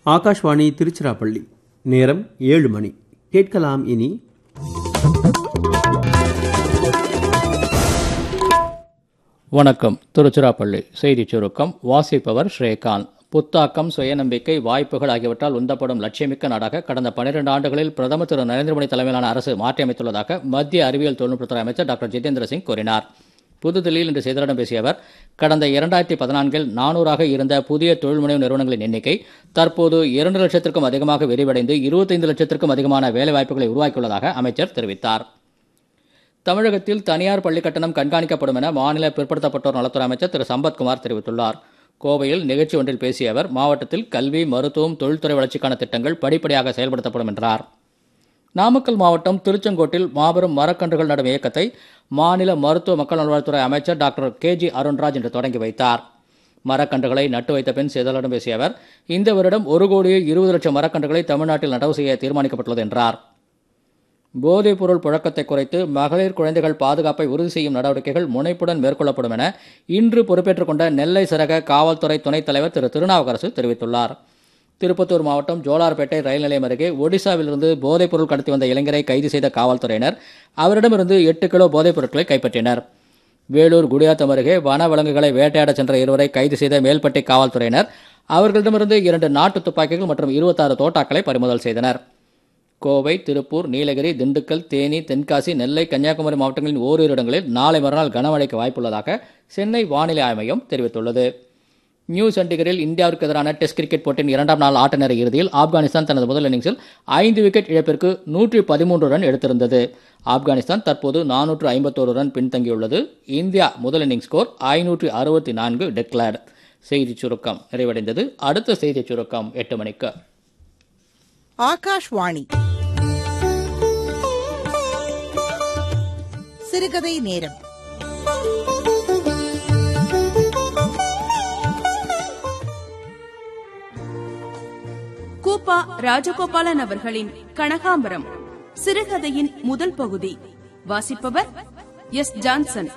ஆகாஷ்வாணி திருச்சிராப்பள்ளி நேரம் ஏழு மணி கேட்கலாம் இனி வணக்கம் திருச்சிராப்பள்ளி செய்திச் சுருக்கம் வாசிப்பவர் ஸ்ரீகாந்த் புத்தாக்கம் சுயநம்பிக்கை வாய்ப்புகள் ஆகியவற்றால் உந்தப்படும் லட்சியமிக்க நாடாக கடந்த பனிரெண்டு ஆண்டுகளில் பிரதமர் திரு நரேந்திர மோடி தலைமையிலான அரசு மாற்றியமைத்துள்ளதாக மத்திய அறிவியல் தொழில்நுட்பத்துறை அமைச்சர் டாக்டர் ஜிதேந்திர சிங் கூறினார் புதுதில்லியில் இன்று செய்தியாளர்களிடம் பேசிய அவர் கடந்த இரண்டாயிரத்தி பதினான்கில் நானூறாக இருந்த புதிய தொழில் முனைவு நிறுவனங்களின் எண்ணிக்கை தற்போது இரண்டு லட்சத்திற்கும் அதிகமாக விரிவடைந்து இருபத்தைந்து லட்சத்திற்கும் அதிகமான வேலைவாய்ப்புகளை உருவாக்கியுள்ளதாக அமைச்சர் தெரிவித்தார் தமிழகத்தில் தனியார் பள்ளி கட்டணம் கண்காணிக்கப்படும் என மாநில பிற்படுத்தப்பட்டோர் நலத்துறை அமைச்சர் திரு சம்பத்குமார் தெரிவித்துள்ளார் கோவையில் நிகழ்ச்சி ஒன்றில் பேசிய அவர் மாவட்டத்தில் கல்வி மருத்துவம் தொழில்துறை வளர்ச்சிக்கான திட்டங்கள் படிப்படியாக செயல்படுத்தப்படும் என்றார் நாமக்கல் மாவட்டம் திருச்செங்கோட்டில் மாபெரும் மரக்கன்றுகள் நடும் இயக்கத்தை மாநில மருத்துவ மக்கள் நல்வாழ்வுத்துறை அமைச்சர் டாக்டர் கே ஜி அருண்ராஜ் இன்று தொடங்கி வைத்தார் மரக்கன்றுகளை நட்டு வைத்த பின் செய்தியாளரிடம் பேசிய அவர் இந்த வருடம் ஒரு கோடியே இருபது லட்சம் மரக்கன்றுகளை தமிழ்நாட்டில் நடவு செய்ய தீர்மானிக்கப்பட்டுள்ளது என்றார் போதைப் பொருள் புழக்கத்தை குறைத்து மகளிர் குழந்தைகள் பாதுகாப்பை உறுதி செய்யும் நடவடிக்கைகள் முனைப்புடன் மேற்கொள்ளப்படும் என இன்று பொறுப்பேற்றுக் கொண்ட நெல்லை சிறக காவல்துறை துணைத் தலைவர் திரு திருநாவுக்கரசு தெரிவித்துள்ளார் திருப்பத்தூர் மாவட்டம் ஜோலார்பேட்டை ரயில் நிலையம் அருகே ஒடிசாவிலிருந்து போதைப் பொருள் கடத்தி வந்த இளைஞரை கைது செய்த காவல்துறையினர் அவரிடமிருந்து எட்டு கிலோ போதைப் பொருட்களை கைப்பற்றினர் வேலூர் குடியாத்தம் அருகே வன விலங்குகளை வேட்டையாடச் சென்ற இருவரை கைது செய்த மேல்பட்டி காவல்துறையினர் அவர்களிடமிருந்து இரண்டு நாட்டு துப்பாக்கிகள் மற்றும் இருபத்தாறு தோட்டாக்களை பறிமுதல் செய்தனர் கோவை திருப்பூர் நீலகிரி திண்டுக்கல் தேனி தென்காசி நெல்லை கன்னியாகுமரி மாவட்டங்களின் ஓரிரு இடங்களில் நாளை மறுநாள் கனமழைக்கு வாய்ப்புள்ளதாக சென்னை வானிலை ஆய்வு மையம் தெரிவித்துள்ளது நியூ சண்டிகரில் இந்தியாவிற்கு எதிரான டெஸ்ட் கிரிக்கெட் போட்டியின் இரண்டாம் நாள் ஆட்ட நேர இறுதியில் ஆப்கானிஸ்தான் தனது முதல் இன்னிங்ஸில் ஐந்து விக்கெட் இழப்பிற்கு நூற்றி பதிமூன்று ரன் எடுத்திருந்தது ஆப்கானிஸ்தான் தற்போது நானூற்று ஐம்பத்தோரு ரன் பின்தங்கியுள்ளது இந்தியா முதல் இன்னிங்ஸ் ஸ்கோர் ஐநூற்றி அறுபத்தி நான்கு டெக்லேர்டு செய்திச் சுருக்கம் நிறைவடைந்தது அடுத்த செய்திச் சுருக்கம் எட்டு மணிக்கு ஆகாஷ்வாணி சிறுகதை நேரம் கூப்பா ராஜகோபாலன் அவர்களின் கனகாம்பரம் சிறுகதையின் முதல் பகுதி வாசிப்பவர் எஸ் ஜான்சன்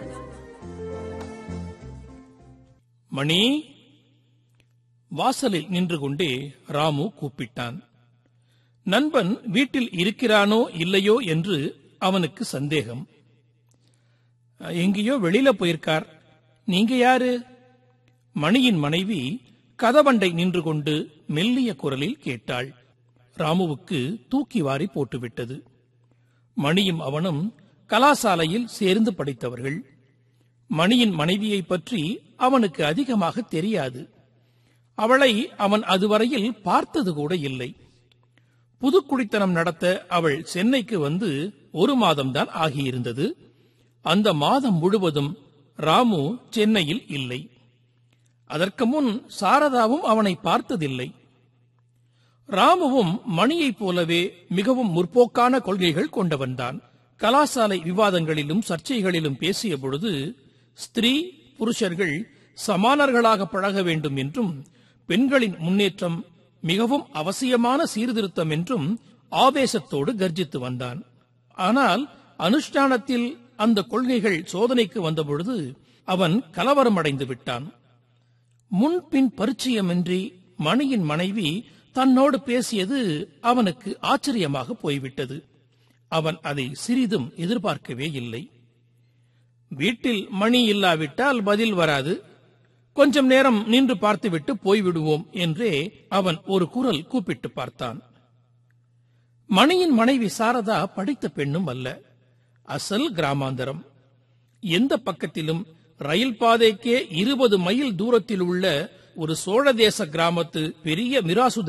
மணி வாசலில் நின்று கொண்டே ராமு கூப்பிட்டான் நண்பன் வீட்டில் இருக்கிறானோ இல்லையோ என்று அவனுக்கு சந்தேகம் எங்கேயோ வெளியில போயிருக்கார் நீங்க யாரு மணியின் மனைவி கதவண்டை நின்று கொண்டு மெல்லிய குரலில் கேட்டாள் ராமுவுக்கு தூக்கி வாரி போட்டுவிட்டது மணியும் அவனும் கலாசாலையில் சேர்ந்து படித்தவர்கள் மணியின் மனைவியை பற்றி அவனுக்கு அதிகமாக தெரியாது அவளை அவன் அதுவரையில் பார்த்தது கூட இல்லை புதுக்குடித்தனம் நடத்த அவள் சென்னைக்கு வந்து ஒரு மாதம்தான் ஆகியிருந்தது அந்த மாதம் முழுவதும் ராமு சென்னையில் இல்லை அதற்கு முன் சாரதாவும் அவனை பார்த்ததில்லை ராமுவும் மணியைப் போலவே மிகவும் முற்போக்கான கொள்கைகள் கொண்டவன்தான் கலாசாலை விவாதங்களிலும் சர்ச்சைகளிலும் பேசிய பொழுது ஸ்திரீ புருஷர்கள் சமானர்களாக பழக வேண்டும் என்றும் பெண்களின் முன்னேற்றம் மிகவும் அவசியமான சீர்திருத்தம் என்றும் ஆவேசத்தோடு கர்ஜித்து வந்தான் ஆனால் அனுஷ்டானத்தில் அந்த கொள்கைகள் சோதனைக்கு வந்தபொழுது அவன் கலவரம் அடைந்து விட்டான் முன்பின் பரிச்சயமின்றி மணியின் மனைவி தன்னோடு பேசியது அவனுக்கு ஆச்சரியமாக போய்விட்டது அவன் அதை சிறிதும் எதிர்பார்க்கவே இல்லை வீட்டில் மணி இல்லாவிட்டால் பதில் வராது கொஞ்சம் நேரம் நின்று பார்த்துவிட்டு போய்விடுவோம் என்றே அவன் ஒரு குரல் கூப்பிட்டு பார்த்தான் மணியின் மனைவி சாரதா படித்த பெண்ணும் அல்ல அசல் கிராமாந்தரம் எந்த பக்கத்திலும் ரயில் பாதைக்கே இருபது மைல் தூரத்தில் உள்ள ஒரு சோழ தேச கிராமத்து பெரிய மிராசு